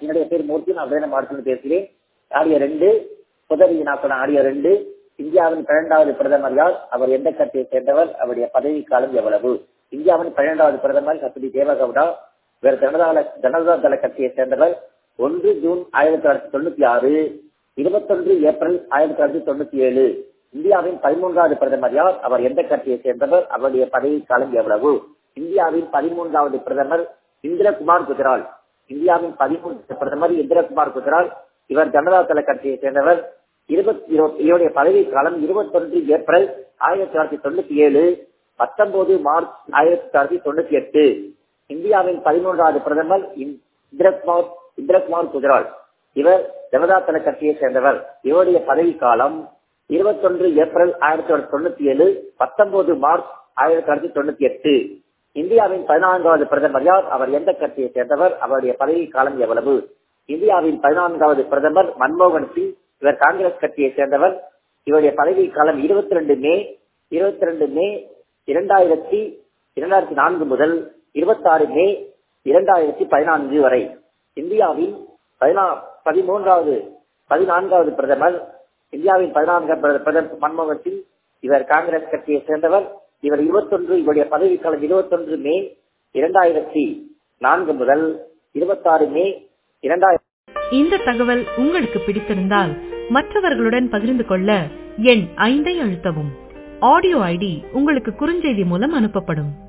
என்னுடைய பேர் மூர்த்தி நான் வேணும் மாவட்டத்தில் பேசுகிறேன் ஆடியோ ரெண்டு புதவி நாட்கள் ஆடியோ ரெண்டு இந்தியாவின் பன்னெண்டாவது பிரதமர் யார் அவர் எந்த கட்சியை சேர்ந்தவர் அவருடைய பதவி காலம் எவ்வளவு இந்தியாவின் பன்னெண்டாவது பிரதமர் சத்ரி தேவகவுடா வேறு ஜனதா ஜனதா தள கட்சியை சேர்ந்தவர் ஒன்று ஜூன் ஆயிரத்தி தொள்ளாயிரத்தி தொண்ணூத்தி ஆறு இருபத்தொன்று ஏப்ரல் ஆயிரத்தி தொள்ளாயிரத்தி தொண்ணூத்தி ஏழு இந்தியாவின் பதிமூன்றாவது பிரதமர் யார் அவர் எந்த கட்சியை சேர்ந்தவர் அவருடைய பதவி காலம் எவ்வளவு இந்தியாவின் பதிமூன்றாவது பிரதமர் இந்திரகுமார் குஜரால் இந்தியாவின் பதிமூன்று பிரதமர் இந்திரகுமார் குஜரால் இவர் ஜனதா தள கட்சியை சேர்ந்தவர் இருபத்தி இவருடைய பதவி காலம் இருபத்தொன்று ஏப்ரல் ஆயிரத்தி தொள்ளாயிரத்தி தொண்ணூத்தி ஏழு பத்தொன்பது மார்ச் ஆயிரத்தி தொள்ளாயிரத்தி தொண்ணூத்தி எட்டு இந்தியாவின் பதிமூன்றாவது பிரதமர் இந்திரகுமார் இந்திரகுமார் குஜரால் இவர் ஜனதா தள கட்சியை சேர்ந்தவர் இவருடைய பதவி காலம் இருபத்தொன்று ஏப்ரல் ஆயிரத்தி தொள்ளாயிரத்தி தொண்ணூத்தி ஏழு பத்தொன்பது மார்ச் ஆயிரத்தி தொள்ளாயிரத்தி தொண்ணூத்தி எட்டு இந்தியாவின் பதினான்காவது பிரதமர் யார் அவர் எந்த கட்சியை சேர்ந்தவர் அவருடைய பதவி காலம் எவ்வளவு இந்தியாவின் பதினான்காவது பிரதமர் மன்மோகன் சிங் இவர் காங்கிரஸ் கட்சியை சேர்ந்தவர் இவருடைய பதவி காலம் இருபத்தி ரெண்டு மே இருபத்தி ரெண்டு மே இரண்டாயிரத்தி இரண்டாயிரத்தி நான்கு முதல் இருபத்தி ஆறு மே இரண்டாயிரத்தி பதினான்கு வரை இந்தியாவின் பதினா பதிமூன்றாவது பதினான்காவது பிரதமர் இந்தியாவின் பதினான்காவது பிரதமர் மன்மோகன் சிங் இவர் காங்கிரஸ் கட்சியை சேர்ந்தவர் இவர் இருபத்தொன்று இவருடைய பதவி காலம் இருபத்தொன்று மே இரண்டாயிரத்தி நான்கு முதல் இருபத்தாறு மே இரண்டாயிரத்தி இந்த தகவல் உங்களுக்கு பிடித்திருந்தால் மற்றவர்களுடன் பகிர்ந்து கொள்ள எண் ஐந்தை அழுத்தவும் ஆடியோ ஐடி உங்களுக்கு குறுஞ்செய்தி மூலம் அனுப்பப்படும்